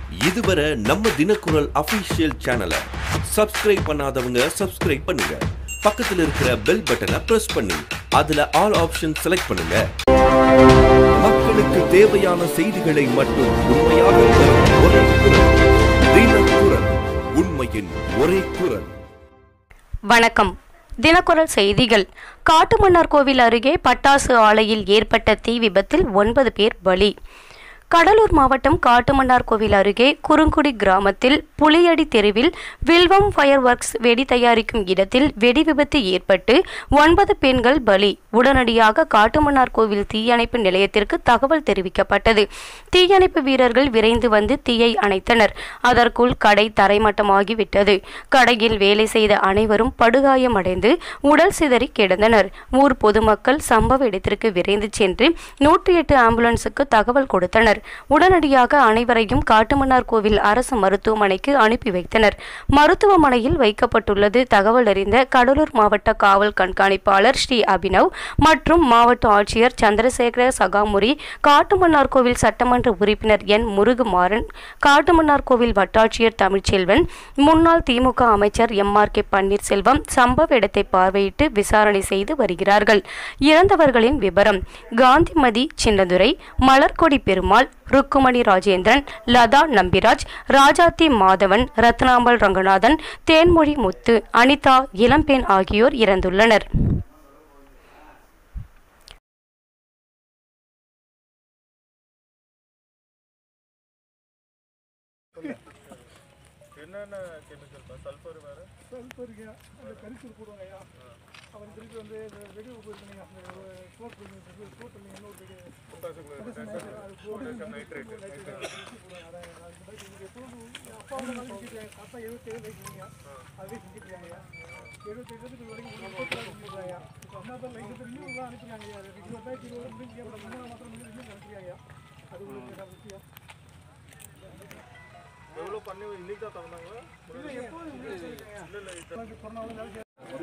இதுவரை நம்ம தினக்குரல் அபிஷியல் சேனலை சப்ஸ்கிரைப் பண்ணாதவங்க சப்ஸ்கிரைப் பண்ணுங்க பக்கத்துல இருக்கிற பெல் பட்டனை பிரஸ் பண்ணி அதுல ஆல் ஆப்ஷன் செலக்ட் பண்ணுங்க மக்களுக்கு தேவையான செய்திகளை மட்டும் உண்மையாக தரும் ஒரே குரல் தினக்குரல் உண்மையின் ஒரே குரல் வணக்கம் தினக்குரல் செய்திகள் காட்டுமன்னார் கோவில் அருகே பட்டாசு ஆலையில் ஏற்பட்ட தீ விபத்தில் ஒன்பது பேர் பலி கடலூர் மாவட்டம் காட்டுமன்னார் கோவில் அருகே குறுங்குடி கிராமத்தில் புலியடி தெருவில் வில்வம் ஃபயர் ஒர்க்ஸ் வெடி தயாரிக்கும் இடத்தில் வெடி விபத்து ஏற்பட்டு ஒன்பது பெண்கள் பலி உடனடியாக காட்டுமன்னார் கோவில் தீயணைப்பு நிலையத்திற்கு தகவல் தெரிவிக்கப்பட்டது தீயணைப்பு வீரர்கள் விரைந்து வந்து தீயை அணைத்தனர் அதற்குள் கடை தரைமட்டமாகிவிட்டது கடையில் வேலை செய்த அனைவரும் படுகாயமடைந்து உடல் சிதறி கிடந்தனர் ஊர் பொதுமக்கள் சம்பவ இடத்திற்கு விரைந்து சென்று நூற்றி எட்டு ஆம்புலன்ஸுக்கு தகவல் கொடுத்தனர் உடனடியாக அனைவரையும் காட்டுமன்னார் கோவில் அரசு மருத்துவமனைக்கு அனுப்பி வைத்தனர் மருத்துவமனையில் வைக்கப்பட்டுள்ளது தகவல் அறிந்த கடலூர் மாவட்ட காவல் கண்காணிப்பாளர் ஸ்ரீ அபினவ் மற்றும் மாவட்ட ஆட்சியர் சந்திரசேகர சகாமுரி காட்டுமன்னார் கோவில் சட்டமன்ற உறுப்பினர் என் முருகுமாறன் காட்டுமன்னார் கோவில் வட்டாட்சியர் தமிழ்ச்செல்வன் முன்னாள் திமுக அமைச்சர் எம் ஆர் கே பன்னீர்செல்வம் சம்பவ இடத்தை பார்வையிட்டு விசாரணை செய்து வருகிறார்கள் இறந்தவர்களின் விவரம் காந்திமதி சின்னதுரை மலர்கொடி பெருமாள் ருக்குமணி ராஜேந்திரன் லதா நம்பிராஜ் ராஜாத்தி மாதவன் ரத்னாம்பல் ரங்கநாதன் தேன்மொழி முத்து அனிதா இளம்பெண் ஆகியோர் இறந்துள்ளனர் என்னென்ன கெமிக்கல் சல்ஃபர் வேறு சல்ஃபருக்கு அந்த கரிசூர் போடுவாங்க ஐயா அப்புறம் திருப்பி வந்து இந்த வெடி உப்பு இருக்குங்க அந்த ஸ்மோக் ஸ்மோக் பண்ணி இன்னொரு வெடி பொட்டாசியம் நைட்ரேட் அப்பாவோட நாள் செஞ்சுருக்காங்க அப்பா எழுபத்தேழு வயசுங்க அதுவே செஞ்சுருக்காங்க எழுபத்தேழு வயசுக்கு வரைக்கும் செஞ்சுருக்காங்க இப்போ அம்மா தான் லைஃப் ரினியூ தான் அனுப்புறாங்க ஐயா இருபத்தாயிரத்தி இருபது முடிஞ்சு அப்புறம் மூணு மாதம் முடிஞ்சு ரினியூ அனுப்புறாங்க அது உங்களுக்கு விஷயம் எவ்வளோ பண்ணி இன்னைக்கு தான் தந்தாங்களா இல்லை எப்போதும் இல்லை இல்லை கொரோனாவில் வேலை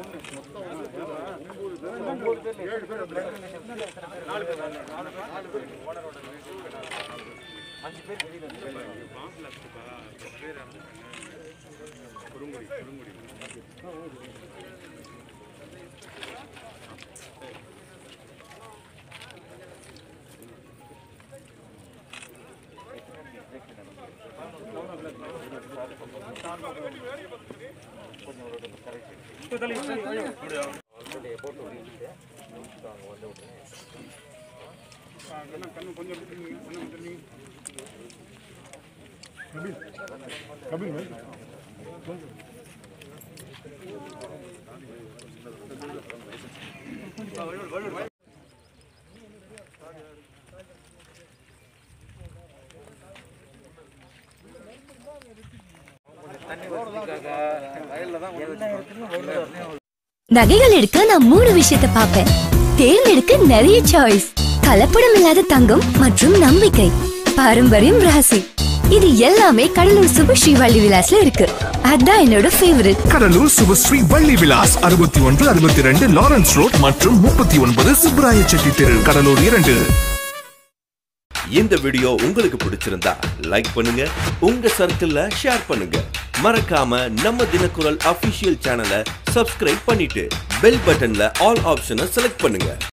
நகைகள் எடுக்க நான் மூணு விஷயத்தை பார்ப்பேன் தேர்ந்தெடுக்க நிறைய சாய்ஸ் கலப்படம் இல்லாத தங்கம் மற்றும் நம்பிக்கை பாரம்பரியம் ராசி இது எல்லாமே கடலூர் சுபஸ்ரீ வள்ளி விலாஸ்ல இருக்கு அதான் என்னோட ஃபேவரட் கடலூர் சுபஸ்ரீ வள்ளி விலாஸ் அறுபத்தி ஒன்று அறுபத்தி ரெண்டு லாரன்ஸ் ரோட் மற்றும் முப்பத்தி ஒன்பது சுப்ராய செட்டி தெரு கடலூர் இரண்டு இந்த வீடியோ உங்களுக்கு பிடிச்சிருந்தா லைக் பண்ணுங்க உங்க சர்க்கிள்ல ஷேர் பண்ணுங்க மறக்காம நம்ம தினக்குரல் அபிஷியல் சேனலை சப்ஸ்கிரைப் பண்ணிட்டு பெல் பட்டன்ல ஆல் ஆப்ஷனை செலக்ட் பண்ணுங்க